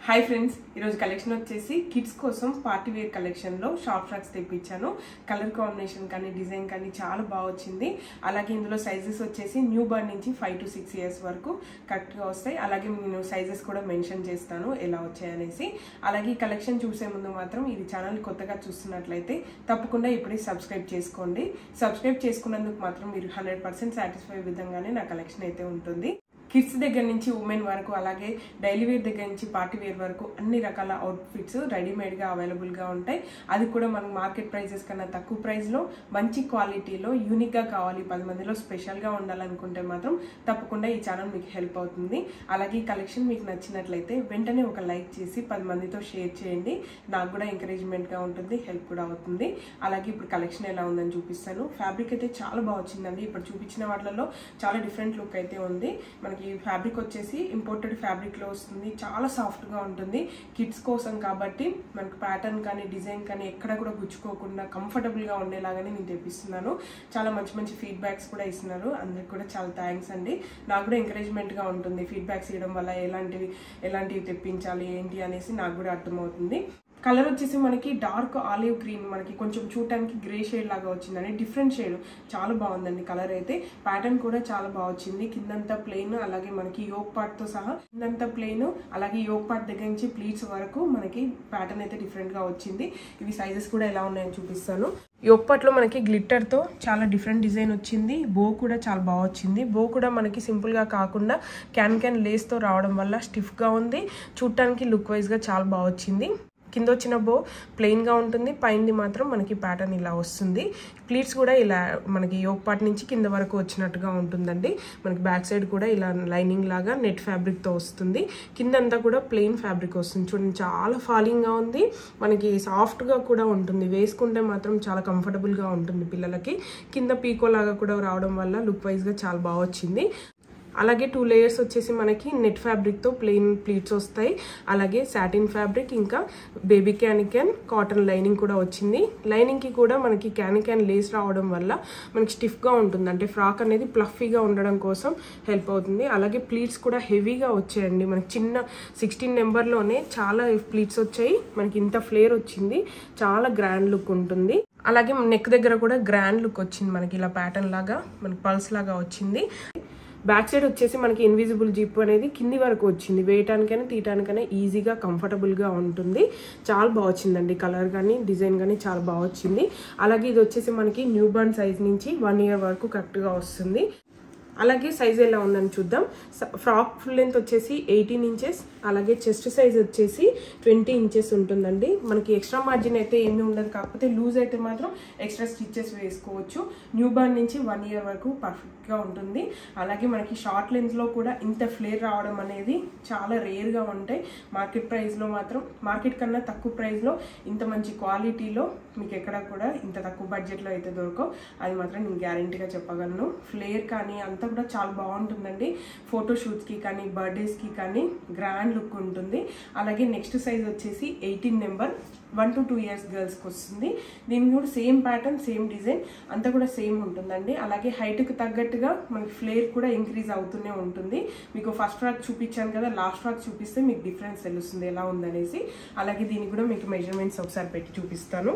hi friends ఈరోజు collection వచ్చేసి kids కోసం పార్టీ వేర్ కలెక్షన్లో షార్ట్ ఫ్రాక్స్ తెప్పించాను కలర్ కాంబినేషన్ కానీ డిజైన్ కానీ చాలా బాగా వచ్చింది అలాగే ఇందులో సైజెస్ వచ్చేసి న్యూ బర్న్ నుంచి ఫైవ్ టు సిక్స్ ఇయర్స్ వరకు కరెక్ట్గా వస్తాయి అలాగే నేను సైజెస్ కూడా మెన్షన్ చేస్తాను ఎలా వచ్చాయనేసి అలాగే ఈ కలెక్షన్ చూసే ముందు మాత్రం ఇది ఛానల్ కొత్తగా చూస్తున్నట్లయితే తప్పకుండా ఇప్పుడే సబ్స్క్రైబ్ చేసుకోండి సబ్స్క్రైబ్ చేసుకున్నందుకు మాత్రం మీరు హండ్రెడ్ పర్సెంట్ సాటిస్ఫై విధంగానే నా కలెక్షన్ అయితే ఉంటుంది కిడ్స్ దగ్గర నుంచి ఉమెన్ వరకు అలాగే డైలీ వేర్ దగ్గర నుంచి పార్టీ వేర్ వరకు అన్ని రకాల అవుట్ఫిట్స్ రెడీమేడ్గా అవైలబుల్గా ఉంటాయి అది కూడా మనకు మార్కెట్ ప్రైజెస్ కన్నా తక్కువ ప్రైస్లో మంచి క్వాలిటీలో యూనిక్గా కావాలి పది మందిలో స్పెషల్గా ఉండాలనుకుంటే మాత్రం తప్పకుండా ఈ ఛానల్ మీకు హెల్ప్ అవుతుంది అలాగే ఈ కలెక్షన్ మీకు నచ్చినట్లయితే వెంటనే ఒక లైక్ చేసి పది మందితో షేర్ చేయండి నాకు కూడా ఎంకరేజ్మెంట్గా ఉంటుంది హెల్ప్ కూడా అవుతుంది అలాగే ఇప్పుడు కలెక్షన్ ఎలా ఉందని చూపిస్తాను ఫ్యాబ్రిక్ అయితే చాలా బాగా వచ్చిందండి ఇప్పుడు చూపించిన వాటిలో చాలా డిఫరెంట్ లుక్ అయితే ఉంది మనకి ఫ్యాబ్రిక్ వచ్చేసి ఇంపోర్టెడ్ ఫ్యాబ్రిక్లో వస్తుంది చాలా సాఫ్ట్గా ఉంటుంది కిడ్స్ కోసం కాబట్టి మనకి ప్యాటర్న్ కానీ డిజైన్ కానీ ఎక్కడ కూడా గుచ్చుకోకుండా కంఫర్టబుల్గా ఉండేలాగానే నేను తెప్పిస్తున్నాను చాలా మంచి మంచి ఫీడ్బ్యాక్స్ కూడా ఇస్తున్నారు అందరికి కూడా చాలా థ్యాంక్స్ అండి నాకు కూడా ఎంకరేజ్మెంట్గా ఉంటుంది ఫీడ్బ్యాక్స్ ఇవ్వడం వల్ల ఎలాంటివి ఎలాంటివి తెప్పించాలి ఏంటి అనేసి నాకు కూడా అర్థమవుతుంది కలర్ వచ్చేసి మనకి డార్క్ ఆలివ్ గ్రీన్ మనకి కొంచెం చూడటానికి గ్రే షేడ్ లాగా వచ్చిందండి డిఫరెంట్ షేడ్ చాలా బాగుందండి కలర్ అయితే ప్యాటర్న్ కూడా చాలా బాగా వచ్చింది కిందంతా ప్లెయిన్ అలాగే మనకి యోగ్ పార్ట్ తో సహా కిందంతా ప్లెయిన్ అలాగే యోగ్ పార్ట్ దగ్గర నుంచి ప్లీట్స్ వరకు మనకి ప్యాటర్న్ అయితే డిఫరెంట్ గా వచ్చింది ఇవి సైజెస్ కూడా ఎలా ఉన్నాయని చూపిస్తాను యోగపట్లో మనకి గ్లిట్టర్తో చాలా డిఫరెంట్ డిజైన్ వచ్చింది బో కూడా చాలా బాగా వచ్చింది బో కూడా మనకి సింపుల్గా కాకుండా క్యాన్ క్యాన్ లేస్తో రావడం వల్ల స్టిఫ్గా ఉంది చూడటానికి లుక్ వైజ్గా చాలా బాగా వచ్చింది కింద వచ్చిన బో ప్లెయిన్గా ఉంటుంది పైనది మాత్రం మనకి ప్యాటర్న్ ఇలా వస్తుంది ప్లీట్స్ కూడా ఇలా మనకి యోగ్ పార్ట్ నుంచి కింద వరకు వచ్చినట్టుగా ఉంటుందండి మనకి బ్యాక్ సైడ్ కూడా ఇలా లైనింగ్ లాగా నెట్ ఫ్యాబ్రిక్తో వస్తుంది కిందంతా కూడా ప్లెయిన్ ఫ్యాబ్రిక్ వస్తుంది చూడండి చాలా ఫాలింగ్గా ఉంది మనకి సాఫ్ట్గా కూడా ఉంటుంది వేసుకుంటే మాత్రం చాలా కంఫర్టబుల్గా ఉంటుంది పిల్లలకి కింద పీకో లాగా కూడా రావడం వల్ల లుక్ వైజ్గా చాలా బాగా వచ్చింది అలాగే టూ లేయర్స్ వచ్చేసి మనకి నెట్ ఫ్యాబ్రిక్తో ప్లెయిన్ ప్లీట్స్ వస్తాయి అలాగే సాటిన్ ఫ్యాబ్రిక్ ఇంకా బేబీ క్యానిక్యాన్ కాటన్ లైనింగ్ కూడా వచ్చింది లైనింగ్కి కూడా మనకి క్యానిక్యాన్ లేస్ రావడం వల్ల మనకి స్టిఫ్గా ఉంటుంది అంటే ఫ్రాక్ అనేది ప్లఫీగా ఉండడం కోసం హెల్ప్ అవుతుంది అలాగే ప్లీట్స్ కూడా హెవీగా వచ్చాయండి మనకి చిన్న సిక్స్టీన్ నెంబర్లోనే చాలా ప్లీట్స్ వచ్చాయి మనకి ఇంత ఫ్లేర్ వచ్చింది చాలా గ్రాండ్ లుక్ ఉంటుంది అలాగే నెక్ దగ్గర కూడా గ్రాండ్ లుక్ వచ్చింది మనకి ఇలా ప్యాటర్న్ లాగా మనకి పల్స్ లాగా వచ్చింది బ్యాక్ సైడ్ వచ్చేసి మనకి ఇన్విజిబుల్ జిప్ అనేది కింది వరకు వచ్చింది వేయటానికైనా తీయటానికైనా ఈజీగా కంఫర్టబుల్గా ఉంటుంది చాలా బాగా వచ్చిందండి కలర్ కానీ డిజైన్ కానీ చాలా బాగా వచ్చింది అలాగే ఇది వచ్చేసి మనకి న్యూ బర్న్ సైజ్ నుంచి వన్ ఇయర్ వరకు కరెక్ట్గా వస్తుంది అలాగే సైజ్ ఎలా ఉందని చూద్దాం ఫ్రాక్ ఫుల్ లెంత్ వచ్చేసి ఎయిటీన్ ఇంచెస్ అలాగే చెస్ట్ సైజ్ వచ్చేసి ట్వంటీ ఇంచెస్ ఉంటుందండి మనకి ఎక్స్ట్రా మార్జిన్ అయితే ఏమీ ఉండదు కాకపోతే లూజ్ అయితే మాత్రం ఎక్స్ట్రా స్టిచ్చెస్ వేసుకోవచ్చు న్యూ బార్న్ నుంచి వన్ ఇయర్ వరకు పర్ఫెక్ట్గా ఉంటుంది అలాగే మనకి షార్ట్ లెంత్లో కూడా ఇంత ఫ్లేర్ రావడం అనేది చాలా రేర్గా ఉంటాయి మార్కెట్ ప్రైస్లో మాత్రం మార్కెట్ కన్నా తక్కువ ప్రైస్లో ఇంత మంచి క్వాలిటీలో మీకు ఎక్కడ కూడా ఇంత తక్కువ బడ్జెట్లో అయితే దొరకవు అది మాత్రం నేను గ్యారంటీగా చెప్పగలను ఫ్లేర్ కానీ అంతా కూడా చాలా బాగుంటుందండి ఫోటోషూట్స్కి కానీ బర్త్డేస్కి కానీ గ్రాండ్ లుక్ ఉంటుంది అలాగే నెక్స్ట్ సైజ్ వచ్చేసి eighteen number one to two years గర్ల్స్కి వస్తుంది దీనికి కూడా సేమ్ ప్యాటర్న్ సేమ్ డిజైన్ అంతా కూడా సేమ్ ఉంటుందండి అలాగే హైట్కి తగ్గట్టుగా మనకి ఫ్లేర్ కూడా ఇంక్రీజ్ అవుతూనే ఉంటుంది మీకు ఫస్ట్ ఫ్రాక్ చూపించాను కదా లాస్ట్ ఫ్రాక్ చూపిస్తే మీకు డిఫరెన్స్ తెలుస్తుంది ఎలా ఉందనేసి అలాగే దీనికి కూడా మీకు మెజర్మెంట్స్ ఒకసారి పెట్టి చూపిస్తాను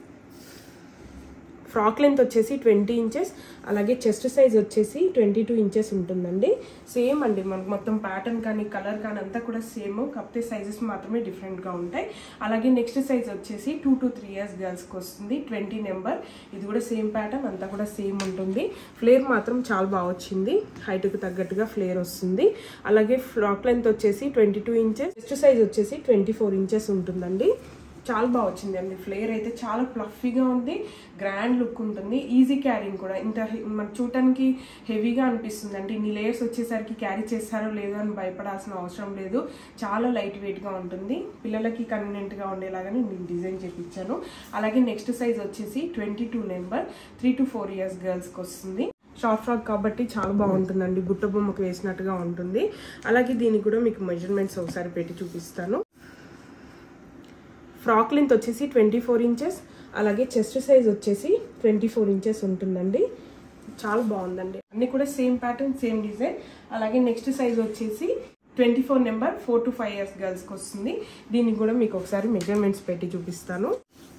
ఫ్రాక్ లెంత్ వచ్చేసి ట్వంటీ ఇంచెస్ అలాగే చెస్ట్ సైజ్ వచ్చేసి ట్వంటీ టూ ఇంచెస్ ఉంటుందండి సేమ్ అండి మనకు మొత్తం ప్యాటర్న్ కానీ కలర్ కానీ అంతా కూడా సేమ్ కాకపోతే సైజెస్ మాత్రమే డిఫరెంట్గా ఉంటాయి అలాగే నెక్స్ట్ సైజ్ వచ్చేసి టూ టు త్రీ ఇయర్స్ గర్ల్స్కి వస్తుంది ట్వంటీ నెంబర్ ఇది కూడా సేమ్ ప్యాటర్న్ అంతా కూడా సేమ్ ఉంటుంది ఫ్లేర్ మాత్రం చాలా బాగా వచ్చింది హైట్కి తగ్గట్టుగా ఫ్లేర్ వస్తుంది అలాగే ఫ్రాక్ లెంత్ వచ్చేసి twenty two inches chest size వచ్చేసి ట్వంటీ ఫోర్ ఇంచెస్ ఉంటుందండి చాలా బాగా వచ్చింది అండి ఫ్లేర్ అయితే చాలా ప్లఫీగా ఉంది గ్రాండ్ లుక్ ఉంటుంది ఈజీ క్యారింగ్ కూడా ఇంత మనకు చూడటానికి హెవీగా అనిపిస్తుంది అంటే ఇన్ని లేయర్స్ వచ్చేసరికి క్యారీ చేస్తారో లేదో అని భయపడాల్సిన అవసరం లేదు చాలా లైట్ వెయిట్గా ఉంటుంది పిల్లలకి కన్వీనియంట్గా ఉండేలాగానే నేను డిజైన్ చేయించాను అలాగే నెక్స్ట్ సైజ్ వచ్చేసి twenty two number three to four years గర్ల్స్కి వస్తుంది షార్ట్ ఫ్రాక్ కాబట్టి చాలా బాగుంటుందండి బుట్ట బొమ్మకు వేసినట్టుగా ఉంటుంది అలాగే దీనికి కూడా మీకు మెజర్మెంట్స్ ఒకసారి పెట్టి చూపిస్తాను ఫ్రాక్ లెంత్ వచ్చేసి ట్వంటీ ఫోర్ ఇంచెస్ అలాగే చెస్ట్ సైజ్ వచ్చేసి ట్వంటీ ఫోర్ ఇంచెస్ ఉంటుందండి చాలా బాగుందండి అన్ని కూడా సేమ్ ప్యాటర్న్ సేమ్ డిజైన్ అలాగే నెక్స్ట్ సైజ్ వచ్చేసి twenty four number four to five years గర్ల్స్కి వస్తుంది దీనికి కూడా మీకు ఒకసారి మెజర్మెంట్స్ పెట్టి చూపిస్తాను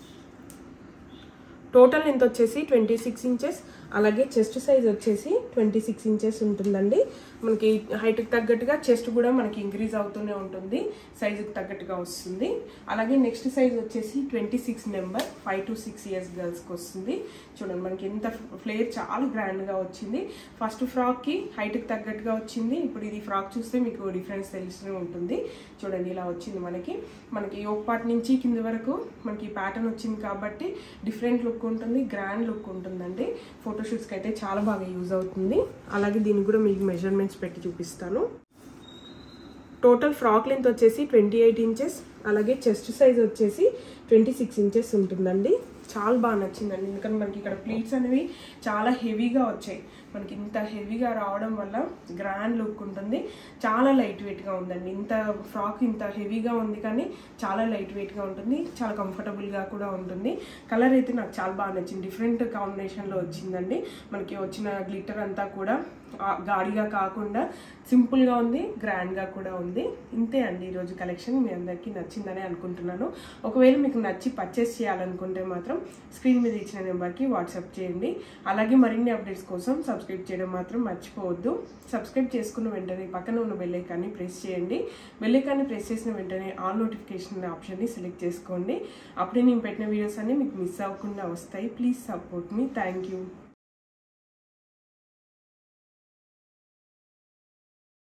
టోటల్ లెంత్ వచ్చేసి ట్వంటీ సిక్స్ ఇంచెస్ అలాగే చెస్ట్ సైజ్ వచ్చేసి ట్వంటీ సిక్స్ ఇంచెస్ ఉంటుందండి మనకి హైట్కి తగ్గట్టుగా చెస్ట్ కూడా మనకి ఇంక్రీజ్ అవుతూనే ఉంటుంది సైజుకి తగ్గట్టుగా వస్తుంది అలాగే నెక్స్ట్ సైజ్ వచ్చేసి twenty six number five to six years గర్ల్స్కి వస్తుంది చూడండి మనకి ఎంత ఫ్లేర్ చాలా గ్రాండ్గా వచ్చింది ఫస్ట్ ఫ్రాక్కి హైట్కి తగ్గట్టుగా వచ్చింది ఇప్పుడు ఇది ఫ్రాక్ చూస్తే మీకు డిఫరెన్స్ తెలుస్తూనే ఉంటుంది చూడండి ఇలా వచ్చింది మనకి మనకి యోగ్ పార్ట్ నుంచి కింద వరకు మనకి ప్యాటర్న్ వచ్చింది కాబట్టి డిఫరెంట్ లుక్ ఉంటుంది గ్రాండ్ లుక్ ఉంటుందండి ఫోటోషూట్స్కి అయితే చాలా బాగా యూజ్ అవుతుంది అలాగే దీనికి కూడా మీకు మెజర్మెంట్స్ పెట్టి చూపిస్తాను టోటల్ ఫ్రాక్ లెంత్ వచ్చేసి ట్వంటీ ఎయిట్ ఇంచెస్ అలాగే చెస్ట్ సైజ్ వచ్చేసి ట్వంటీ సిక్స్ ఇంచెస్ ఉంటుందండి చాలా బాగా నచ్చిందండి ఎందుకంటే మనకి ఇక్కడ ప్లీట్స్ అనేవి చాలా హెవీగా వచ్చాయి మనకి ఇంత హెవీగా రావడం వల్ల గ్రాండ్ లుక్ ఉంటుంది చాలా లైట్ వెయిట్గా ఉందండి ఇంత ఫ్రాక్ ఇంత హెవీగా ఉంది కానీ చాలా లైట్ వెయిట్గా ఉంటుంది చాలా కంఫర్టబుల్గా కూడా ఉంటుంది కలర్ అయితే నాకు చాలా బాగా నచ్చింది డిఫరెంట్ కాంబినేషన్లో వచ్చిందండి మనకి వచ్చిన గ్లిటర్ అంతా కూడా ఆ, గాడిగా కాకుండా సింపుల్గా ఉంది గ్రాండ్గా కూడా ఉంది ఇంతే అండి ఈరోజు కలెక్షన్ మీ అందరికీ నచ్చిందని అనుకుంటున్నాను ఒకవేళ మీకు నచ్చి పర్చేస్ చేయాలనుకుంటే మాత్రం స్క్రీన్ మీద ఇచ్చిన నెంబర్కి వాట్సాప్ చేయండి అలాగే మరిన్ని అప్డేట్స్ కోసం సబ్స్క్రైబ్ చేయడం మాత్రం మర్చిపోవద్దు సబ్స్క్రైబ్ చేసుకున్న వెంటనే పక్కన ఉన్న బెల్ ఐకాన్ని ప్రెస్ చేయండి బెల్ ఐకాన్ని ప్రెస్ చేసిన వెంటనే ఆల్ నోటిఫికేషన్ ఆప్షన్ని సెలెక్ట్ చేసుకోండి అప్పుడే నేను పెట్టిన వీడియోస్ అన్ని మీకు మిస్ అవ్వకుండా వస్తాయి ప్లీజ్ సపోర్ట్ మీ థ్యాంక్ యూ